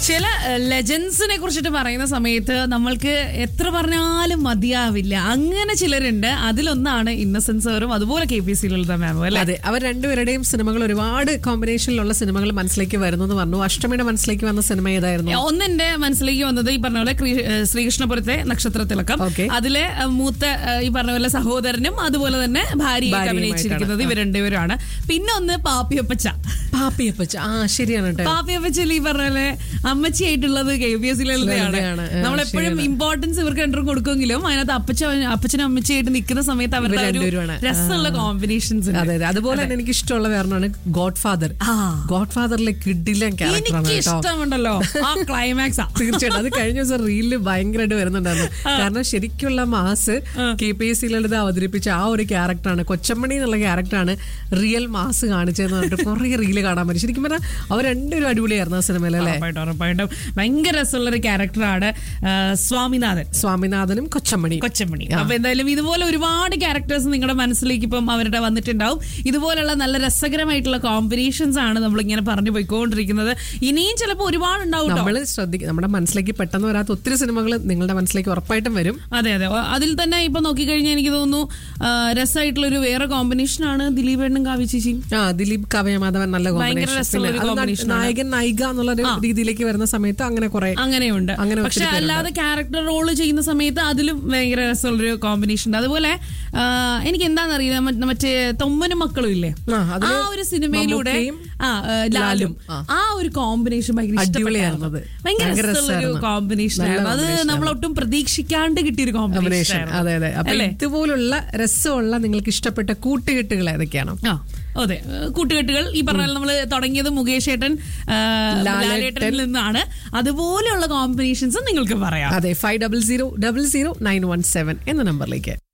ചില ലെജൻസിനെ കുറിച്ചിട്ട് പറയുന്ന സമയത്ത് നമ്മൾക്ക് എത്ര പറഞ്ഞാലും മതിയാവില്ല അങ്ങനെ ചിലരുണ്ട് അതിലൊന്നാണ് ഇന്നസെൻസ് സാറും അതുപോലെ കെ പി സിയിലുള്ള മാമും അല്ലെ അതെ അവർ രണ്ടുപേരുടെയും സിനിമകൾ ഒരുപാട് കോമ്പിനേഷനിലുള്ള സിനിമകൾ മനസ്സിലേക്ക് വരുന്നു എന്ന് പറഞ്ഞു അഷ്ടമിയുടെ മനസ്സിലേക്ക് വന്ന സിനിമ ഏതായിരുന്നു ഒന്നെന്റെ മനസ്സിലേക്ക് വന്നത് ഈ പറഞ്ഞ പോലെ ക്രി- ഏഹ് ശ്രീകൃഷ്ണപുരത്തെ നക്ഷത്ര തിളക്കം Okay. അതിലെ ഏഹ്, മൂത്ത ഏഹ്, ഈ പറഞ്ഞ പോലെ സഹോദരനും അതുപോലെ തന്നെ ഭാര്യയെ ഭാര്യയുമായിട്ടാണ്. അഭിനയിച്ചിരിക്കുന്നത് ഇവർ രണ്ടുപേരാണ് പിന്നെ ഒന്ന് പാപ്പിയപ്പച്ച പാപ്പിയപ്പച്ച ആ ശരിയാണ് കേട്ടോ പാപ്പിയപ്പച്ചൽ ഈ പറഞ്ഞ പോലെ അമ്മച്ചിയായിട്ടുള്ളത് കെ പി എസ് ലളിതയാണ്. ആ, നമ്മളെപ്പോഴും ശരിയാണ്. ഇമ്പോർട്ടൻസ് ഇവർക്ക് രണ്ടും കൊടുക്കുമെങ്കിലും അതിനകത്ത് അപ്പച്ച അപ്പച്ചനും അമ്മച്ചിയായിട്ട് നിൽക്കുന്ന സമയത്ത് അവരുടെ ഇവർ ഒരു രണ്ടുപേരുമാണ്. രസമുള്ള കോമ്പിനേഷൻസ് അതെ അതെ അതുപോലെ തന്നെ എനിക്ക് ഇഷ്ടമുള്ള വേറൊന്നാണ് ഗോഡ് ഫാദർ ആ. ഗോഡ് ഫാദറിലെ കിഡിലൻ ക്യാരക്ടറാണ് എനിക്ക് കേട്ടോ ഇഷ്ടമുണ്ടല്ലോ ആ ക്ലൈമാക്സ് തീർച്ചയായിട്ടും അത് കഴിഞ്ഞ ദിവസം റീലില് ഭയങ്കരമായിട്ട് വരുന്നുണ്ടായിരുന്നു കാരണം ശരിക്കുള്ള മാസ് കെ പി എസ് സിയിലുള്ളത് അവതരിപ്പിച്ച ആ ഒരു ക്യാരക്ടറാണ് കൊച്ചമ്മണി എന്നുള്ള ക്യാരക്ടറാണ് റിയൽ മാസ് കാണിച്ചതെന്ന് പറഞ്ഞിട്ട് കുറെ റീല് കാണാൻ പറ്റും ശരിക്കും പറഞ്ഞാൽ അവർ രണ്ടുപേരും അടിപൊളിയായിരുന്നു ആ സിനിമയിൽ അല്ലേ ഉറപ്പായിട്ടും ഉറപ്പായിട്ടും ഭയങ്കര രസമുള്ള ഒരു ക്യാരക്ടറാണ് സ്വാമിനാഥൻ സ്വാമിനാഥനും കൊച്ചമ്മണിയും കൊച്ചമണി അപ്പൊ എന്തായാലും ഇതുപോലെ ഒരുപാട് ക്യാരക്ടേഴ്സ് നിങ്ങളുടെ മനസ്സിലേക്ക് ഇപ്പം അവരുടെ വന്നിട്ടുണ്ടാവും ഇതുപോലുള്ള നല്ല രസകരമായിട്ടുള്ള കോമ്പിനേഷൻസ് ആണ് നമ്മൾ ഇങ്ങനെ പറഞ്ഞു പോയിക്കൊണ്ടിരിക്കുന്നത് ഇനിയും ചിലപ്പോൾ ഒരുപാട് ഉണ്ടാവും ട്ടോ. നമ്മൾ ശ്രദ്ധിക്കും നമ്മുടെ മനസ്സിലേക്ക് പെട്ടെന്ന് വരാത്ത ഒത്തിരി സിനിമകൾ നിങ്ങളുടെ മനസ്സിലേക്ക് ഉറപ്പായിട്ടും വരും അതെ അതെ ഒ- അതിൽ തന്നെ ഇപ്പൊ നോക്കിക്കഴിഞ്ഞാൽ എനിക്ക് തോന്നുന്നു ആ, രസമായിട്ടുള്ള ഒരു വേറെ കോമ്പിനേഷൻ ആണ് ദിലീപ് ഏണ്ണും കാവ്യ ചേച്ചിയും ആ ദിലീപ് കാവ്യമാധവൻ നല്ല ഭയങ്കര കോമ്പിനേഷൻ രസമുള്ള ഒരു പിന്നെ അത് combination ആണ്. നായകൻ നായിക എന്നുള്ള ഒരു രീതിയിലേക്ക് വരുന്ന സമയത്ത് അങ്ങനെ കുറെ അങ്ങനെയുണ്ട് അങ്ങനെ ഒത്തിരി പക്ഷെ പേരുണ്ട്. അല്ലാതെ ക്യാരക്ടർ റോള് ചെയ്യുന്ന സമയത്ത് അതിലും ഭയങ്കര രസമുള്ളൊരു കോമ്പിനേഷൻ ഉണ്ട് അതുപോലെ ആ, എനിക്ക് എന്താണെന്നറിയില്ല മറ്റ് മറ്റേ തൊമ്മനും മക്കളും ഇല്ലേ ആ, ആ അതില് ഒരു സിനിമയിലൂടെ മമ്മൂക്കയും ആ ആ, ലാലും ആ ഒരു കോമ്പിനേഷൻ ഭയങ്കര അടിപൊളിയായിരുന്നു അത്. ഇഷ്ടപ്പെട്ടായിരുന്നു. ഭയങ്കര ഭയങ്കര രസമുള്ള ഒരു രസമായിരുന്നു. കോമ്പിനേഷൻ നല്ല ആയിരുന്നു അത് combination നമ്മൾ ഒട്ടും പ്രതീക്ഷിക്കാണ്ട് കിട്ടിയൊരു കോമ്പിനേഷൻ കോമ്പിനേഷൻ അതെ അതെ അപ്പൊ ഇതുപോലുള്ള രസമുള്ള നിങ്ങൾക്ക് ഇഷ്ടപ്പെട്ട കൂട്ടുകെട്ടുകൾ ഏതൊക്കെയാണ് ആ അതെ ഏഹ് കൂട്ടുകെട്ടുകൾ ഈ പറഞ്ഞ നമ്മൾ തുടങ്ങിയത് മുകേഷ് ഏട്ടൻ ആ, ലാലേട്ടനിൽ നിന്നാണ് അതുപോലെയുള്ള കോമ്പിനേഷൻസ് നിങ്ങൾക്ക് പറയാം അതെ five double zero double zero nine one seven എന്ന നമ്പറിലേക്ക്